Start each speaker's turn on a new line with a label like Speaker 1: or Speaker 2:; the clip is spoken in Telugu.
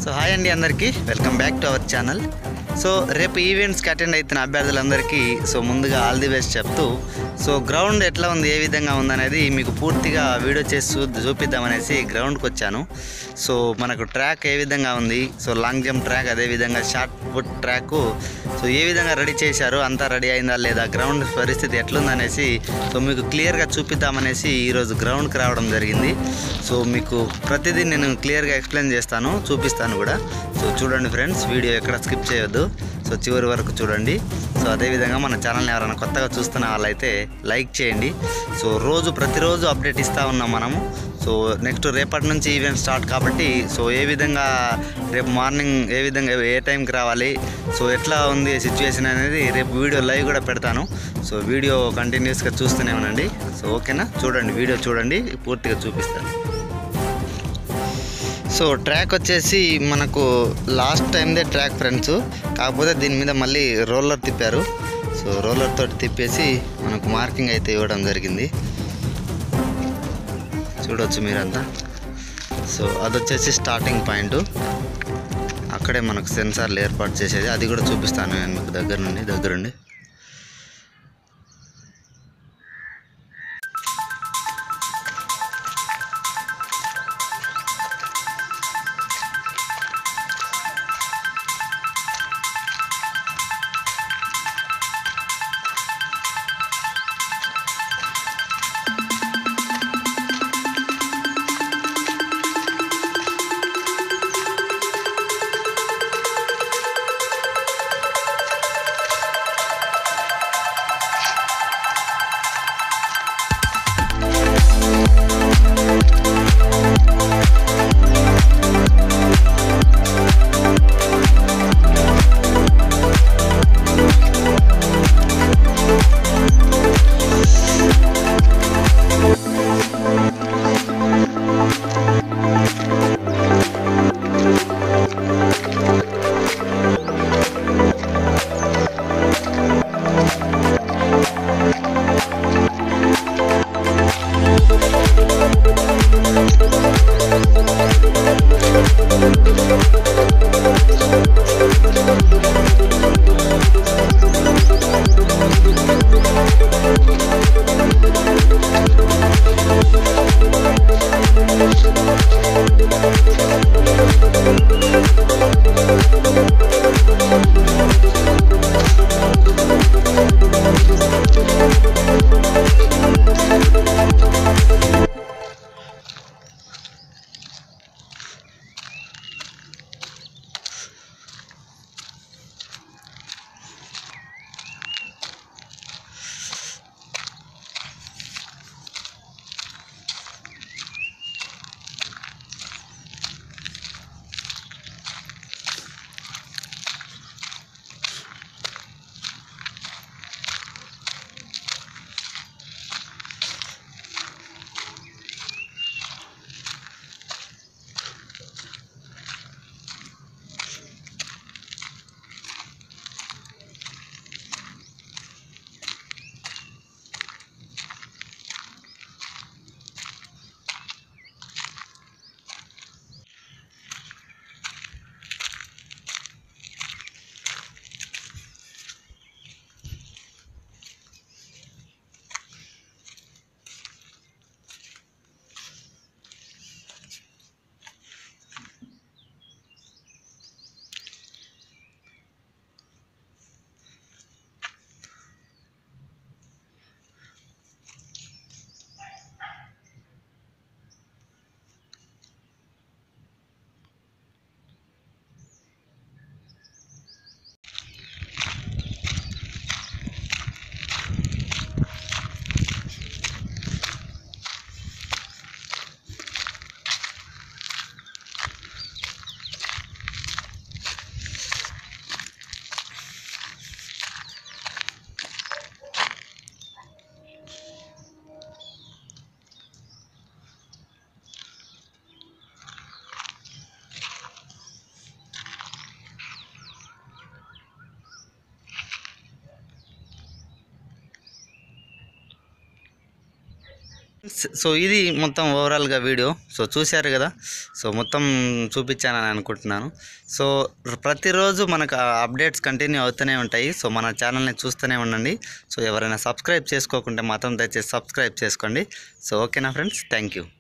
Speaker 1: సో హాయ్ అండి అందరికీ welcome back to our channel so రేపు ఈవెంట్స్కి అటెండ్ అవుతున్న అభ్యర్థులందరికీ సో ముందుగా ఆల్ ది బెస్ట్ చెప్తూ సో గ్రౌండ్ ఎట్లా ఉంది ఏ విధంగా ఉందనేది మీకు పూర్తిగా వీడియో చేసి చూ చూపిద్దామనేసి గ్రౌండ్కి వచ్చాను సో మనకు ట్రాక్ ఏ విధంగా ఉంది సో లాంగ్ జంప్ ట్రాక్ అదేవిధంగా షార్ట్ ఫుట్ ట్రాక్ సో ఏ విధంగా రెడీ చేశారు అంతా రెడీ అయిందా లేదా గ్రౌండ్ పరిస్థితి ఎట్లుందనేసి సో మీకు క్లియర్గా చూపిద్దామనేసి ఈరోజు గ్రౌండ్కి రావడం జరిగింది సో మీకు ప్రతిదీ నేను క్లియర్గా ఎక్స్ప్లెయిన్ చేస్తాను చూపిస్తాను కూడా సో చూడండి ఫ్రెండ్స్ వీడియో ఎక్కడ స్కిప్ చేయొద్దు సో చివరి వరకు చూడండి సో అదేవిధంగా మన ఛానల్ని ఎవరైనా కొత్తగా చూస్తున్న వాళ్ళైతే లైక్ చేయండి సో రోజు ప్రతిరోజు అప్డేట్ ఇస్తూ ఉన్నాం మనము సో నెక్స్ట్ రేపటి నుంచి ఈవెంట్ స్టార్ట్ కాబట్టి సో ఏ విధంగా రేపు మార్నింగ్ ఏ విధంగా ఏ టైంకి రావాలి సో ఎట్లా ఉంది సిచ్యువేషన్ అనేది రేపు వీడియో లైవ్ కూడా పెడతాను సో వీడియో కంటిన్యూస్గా చూస్తూనే ఉండండి సో ఓకేనా చూడండి వీడియో చూడండి పూర్తిగా చూపిస్తాను సో ట్రాక్ వచ్చేసి మనకు లాస్ట్ టైందే ట్రాక్ ఫ్రెండ్స్ కాకపోతే దీని మీద మళ్ళీ రోలర్ తిప్పారు సో రోలర్ తోటి తిప్పేసి మనకు మార్కింగ్ అయితే ఇవ్వడం జరిగింది చూడొచ్చు మీరంతా సో అది వచ్చేసి స్టార్టింగ్ పాయింట్ అక్కడే మనకు సెన్సార్లు ఏర్పాటు చేసేది అది కూడా చూపిస్తాను నేను మీకు దగ్గర నుండి దగ్గరుండి సో ఇది మొత్తం ఓవరాల్గా వీడియో సో చూశారు కదా సో మొత్తం చూపించానని అనుకుంటున్నాను సో ప్రతిరోజు మనకు అప్డేట్స్ కంటిన్యూ అవుతూనే ఉంటాయి సో మన ఛానల్ని చూస్తూనే ఉండండి సో ఎవరైనా సబ్స్క్రైబ్ చేసుకోకుంటే మాత్రం దయచేసి సబ్స్క్రైబ్ చేసుకోండి సో ఓకేనా ఫ్రెండ్స్ థ్యాంక్ యూ